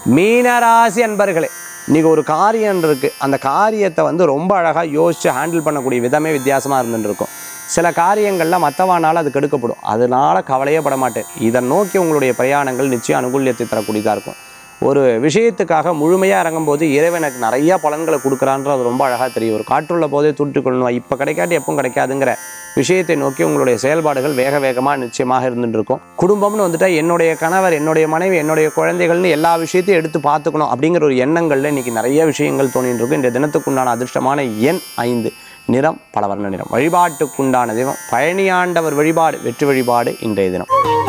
மீனராசி அன்பர்களே இன்றைக்கி ஒரு காரியம் இருக்குது அந்த காரியத்தை வந்து ரொம்ப அழகாக யோசித்து ஹேண்டில் பண்ணக்கூடிய விதமே வித்தியாசமாக இருந்துட்டு இருக்கும் சில காரியங்களில் மற்றவானால் அது கெடுக்கப்படும் அதனால கவலையே பட மாட்டேன் இதை நோக்கி உங்களுடைய பிரயாணங்கள் நிச்சயம் அனுகூல்யத்தை தரக்கூடியதாக இருக்கும் ஒரு விஷயத்துக்காக முழுமையாக இறங்கும்போது இறைவன் எனக்கு நிறைய பலன்களை கொடுக்குறான்றது ரொம்ப அழகாக தெரியும் ஒரு காற்றுள்ள போதே தூற்றிக்கொள்ளணும் இப்போ கிடைக்காட்டி எப்பவும் கிடைக்காதுங்கிற விஷயத்தை நோக்கி உங்களுடைய செயல்பாடுகள் வேக வேகமாக நிச்சயமாக இருந்துட்டு இருக்கும் குடும்பம்னு வந்துட்டா என்னுடைய கணவர் என்னுடைய மனைவி என்னுடைய குழந்தைகள்னு எல்லா விஷயத்தையும் எடுத்து பார்த்துக்கணும் அப்படிங்கிற ஒரு எண்ணங்கள்ல இன்னைக்கு நிறைய விஷயங்கள் தோணிட்டு இருக்கும் இந்த தினத்துக்குண்டான அதிர்ஷ்டமான எண் ஐந்து நிறம் பலவர்ண நிறம் வழிபாட்டுக்குண்டான தெய்வம் பழனியாண்டவர் வழிபாடு வெற்றி வழிபாடு இன்றைய தினம்